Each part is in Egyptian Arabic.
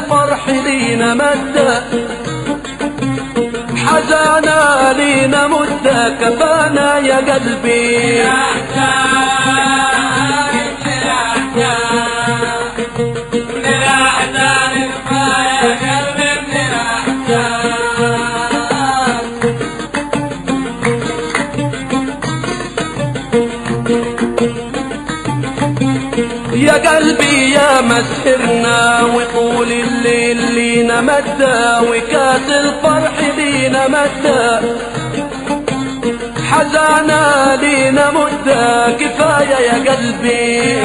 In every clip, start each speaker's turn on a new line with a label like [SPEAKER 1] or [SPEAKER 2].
[SPEAKER 1] الفرح لينا مدة حزانا لينا مدة كفانا يا قلبي يا قلبي يا مسهرنا وطول الليل لينا مدة وكاس الفرح لينا مدة حزانا لينا مدة كفاية يا قلبي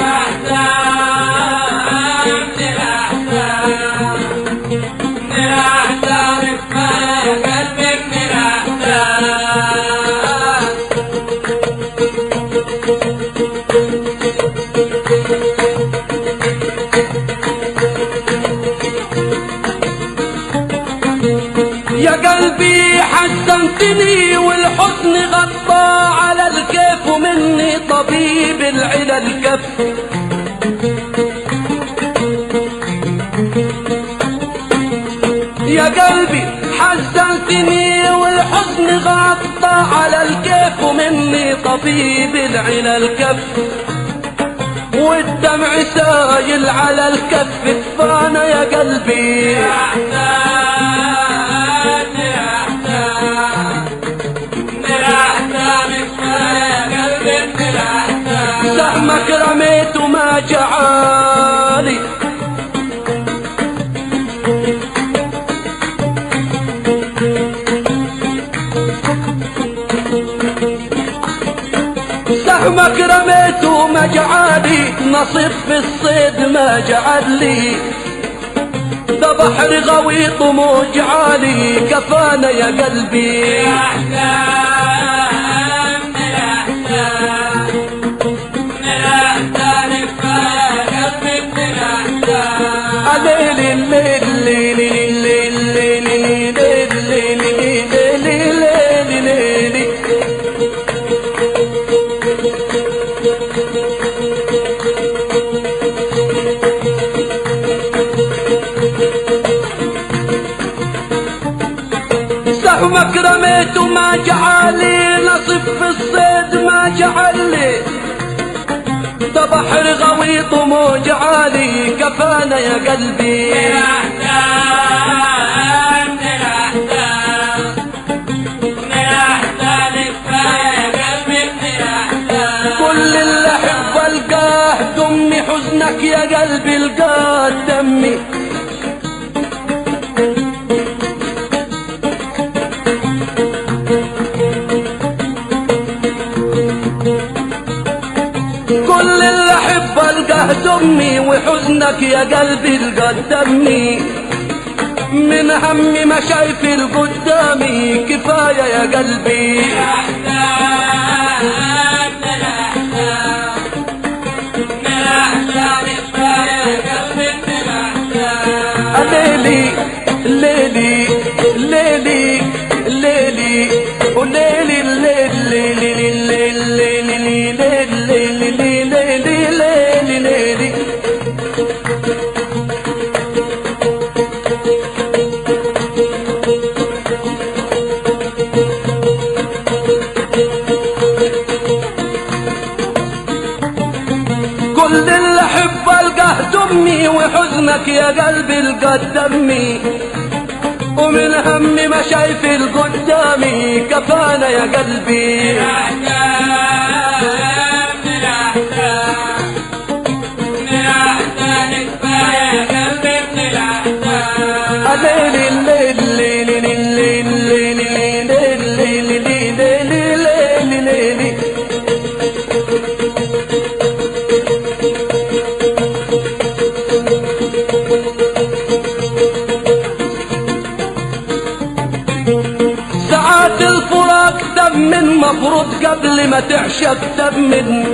[SPEAKER 1] يا قلبي حسنتني والحزن غطى على الكيف ومني طبيب العلل كف يا قلبي حسنتني والحزن غطى على الكيف ومني طبيب العلل كف والدمع سايل على الكف كفانا يا قلبي سهمك رميت وما جعالي سهمك رميت وما جعالي نصيب في الصيد ما جعل لي ده بحر غويط وموج عالي كفانا يا قلبي الليل الليل الليل الليل الليل الليل الليل الليل الليل الليل سهمك رميت وما جعلي نصب في الصيد ما جعلي ده بحر غويط وموج عالي كفانا يا قلبي كل اللي احب القاه دمي حزنك يا قلبي القاه دمي كل اللي احب القاه دمي وحزنك يا قلبي القاه دمي من همي ما شايف قدامي كفايه يا قلبي ليلي ليلي ليلي ليلي وليلي الليلي ليلي الليلي ليلي ليلي ليلي ليلي كل اللي احب القاه دمي وحزنك يا قلبي القاه دمي ومن همي ما شايف قدامي كفانا يا قلبي الليل الليل الليل الليل الليل الليل الليل الليل الليل الليل ساعات الفراق دم مفروض قبل ما تعشق دم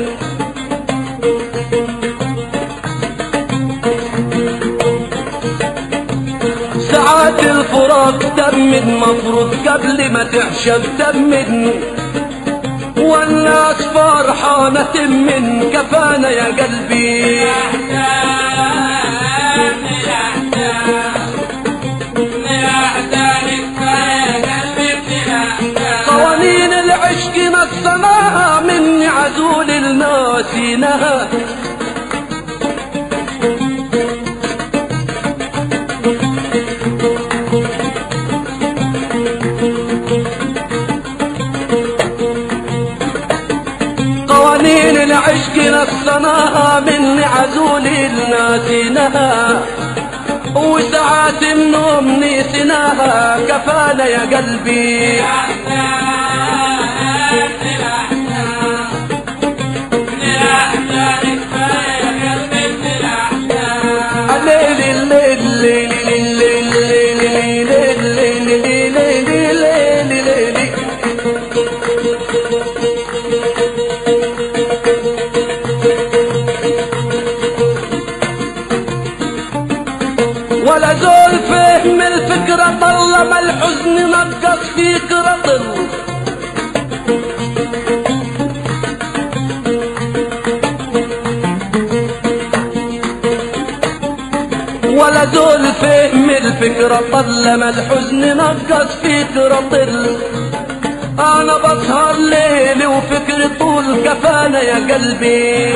[SPEAKER 1] ساعات الفراق دم مفروض قبل ما تعشق دم والناس فرحانة من كفانا يا قلبي ساعات النوم نسيناها كفانا يا قلبي الليل الليل الليل الليل الليل الليل الليل الليل الليل الليل ولا زول فهم الفكرة طلما الحزن نقص فيك رطل ولا زول فهم الفكرة طلما الحزن نقص فيك رطل انا بسهر ليلي وفكري طول كفانا يا قلبي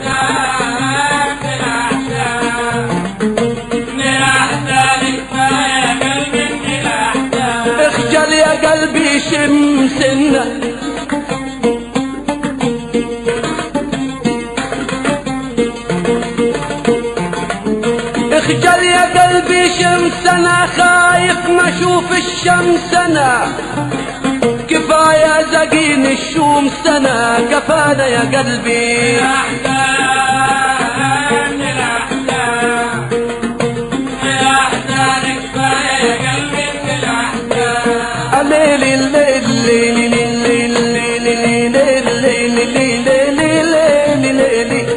[SPEAKER 1] اخجل يا قلبي شمسنا اخجل يا قلبي شمسنا خايف ما اشوف الشمس انا كفاية زقين الشوم سنة كفانا يا قلبي الليل الليل الليل الليل الليل الليل الليل الليل الليل الليل الليل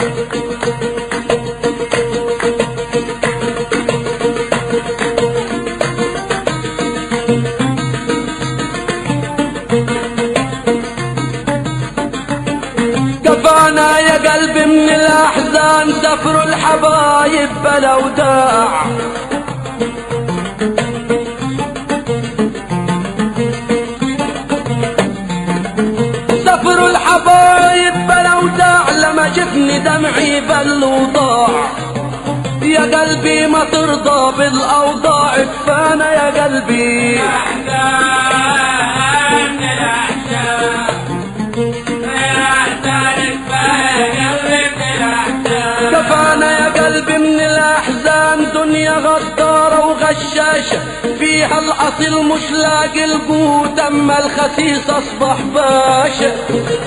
[SPEAKER 1] كفانا يا قلبي من الأحزان سفر الحبايب بلا وداع سفر الحبايب بلا وداع لما جفني دمعي بل وضاع يا قلبي ما ترضى بالأوضاع كفانا يا قلبي كفانا يا قلبي من الأحزان دنيا غدارة وغشاشة فيها الأصيل مش لاقي القوت أما الخسيس أصبح باشا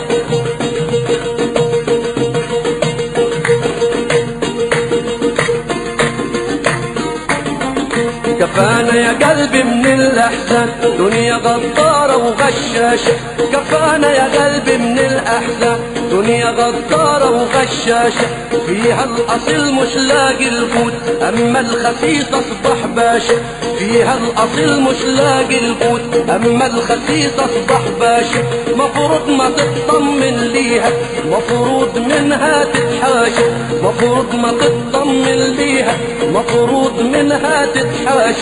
[SPEAKER 1] كفانا يا قلبي من الأحزان دنيا غدارة وغشاشة كفانا يا قلبي من الأحزان دنيا غدارة وغشاشة فيها الأصيل مش لاقي القوت أما الخسيس أصبح باشا فيها الأصيل مش لاقي القوت أما الخسيس أصبح باشا مفروض ما تطمن ليها مفروض منها تتحاشى مفروض ما تطمن ليها مفروض منها تتحاشى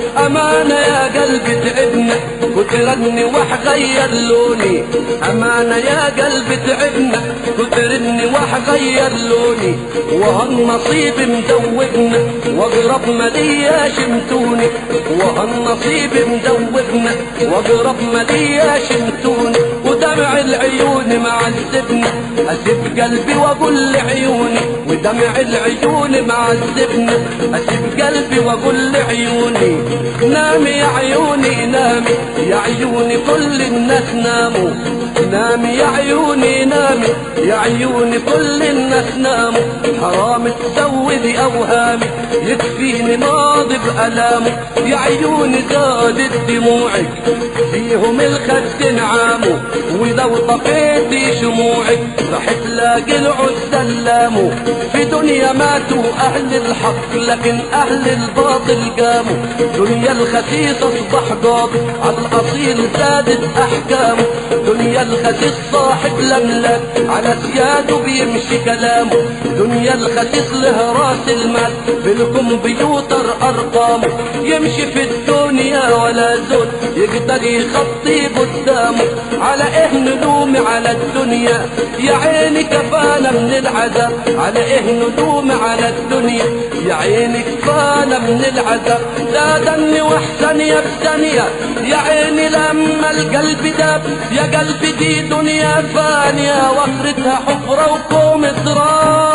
[SPEAKER 1] أمانة يا قلبي تعبنا كترني وحغير لوني أمانة يا قلبي تعبنا كترني وحغير لوني وهالنصيب مدوبنا واقرب ما ليا شمتوني وهالنصيب مدوبنا واقرب ما ليا شمتوني ودمع العيون معذبنا اسيب قلبي واقول لعيوني ودمع العيون معذبنا اسيب قلبي واقول لعيوني نامي يا عيوني نامي يا عيوني كل الناس ناموا نامي يا عيوني نامي يا عيوني كل الناس ناموا حرام تسودي اوهامي يكفيني ماضي بألامه يا عيوني زادت دموعك فيهم الخد نعامه ولو طفيتي شموعك رح تلاقي العز سلامه في دنيا ماتوا اهل الحق لكن اهل الباطل قاموا دنيا الخسيس اصبح قاضي على الاصيل زادت احكامه دنيا الخسيس صاحب لملك على سياده بيمشي كلامه دنيا الخسيس له راس المال بالكمبيوتر ارقامه يمشي في الدنيا ولا زول يقدر يخطي قدامه على ايه نلوم على الدنيا يا عيني كفانا من العذاب على ايه نلوم على الدنيا يا عيني كفانا من العذاب زادني واحسن يا بثانية يا عيني لما القلب داب يا قلبي دي دنيا فانية واخرتها حفرة وكوم تراب